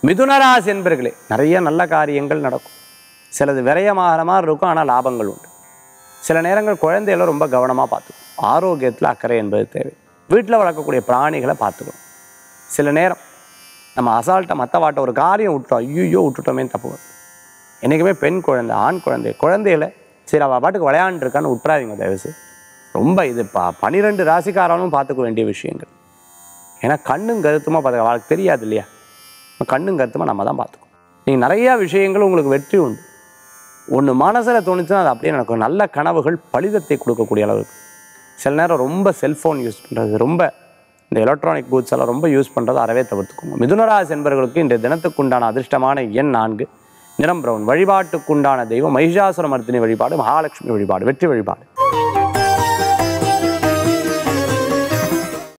மிதுனராசி என்பர்களே நிறைய நல்ல காரியங்கள் நடக்கும் சிலது விரயமாகிற மாதிரி இருக்கும் ஆனால் லாபங்கள் உண்டு சில நேரங்கள் குழந்தைகளை ரொம்ப கவனமாக பார்த்துக்கணும் ஆரோக்கியத்தில் அக்கறை என்பது தேவை வீட்டில் வளர்க்கக்கூடிய பிராணிகளை பார்த்துக்கணும் சில நேரம் நம்ம அசால்ட்டை மற்ற வாட்ட ஒரு காரியம் விட்டோம் ஐயோ விட்டுட்டோமே தப்பு வரும். என்றைக்குமே பெண் குழந்தை ஆண் குழந்தை குழந்தையில சரி அவள் பாட்டுக்கு விளையாண்டுருக்கான்னு விட்டுறாதீங்க தயவுசெய்து ரொம்ப இது ப பனிரெண்டு ராசிக்காரனும் பார்த்துக்க வேண்டிய விஷயங்கள் ஏன்னா கண்ணும் கருத்துமா பார்த்துக்க அவளுக்கு தெரியாது இல்லையா கண்ணும் கருத்துமா நம்ம தான் பார்த்துக்கணும் நீங்கள் நிறையா விஷயங்கள் உங்களுக்கு வெற்றி உண்டு ஒன்று மனசில் தோணுச்சுன்னா அது அப்படியே நடக்கும் நல்ல கனவுகள் பலிதத்தை கொடுக்கக்கூடிய அளவுக்கு சில நேரம் ரொம்ப செல்ஃபோன் யூஸ் பண்ணுறது ரொம்ப இந்த எலக்ட்ரானிக் கூட்ஸ் எல்லாம் ரொம்ப யூஸ் பண்ணுறது அறவே தவிர்த்துக்கோங்க மிதுனராசி என்பவர்களுக்கு இன்றைய தினத்துக்குண்டான அதிர்ஷ்டமான எண் நான்கு நிறம் பிரவுன் வழிபாட்டுக்குண்டான தெய்வம் மகிஷாசுர மர்த்தினி வழிபாடு மகாலட்சுமி வழிபாடு வெற்றி வழிபாடு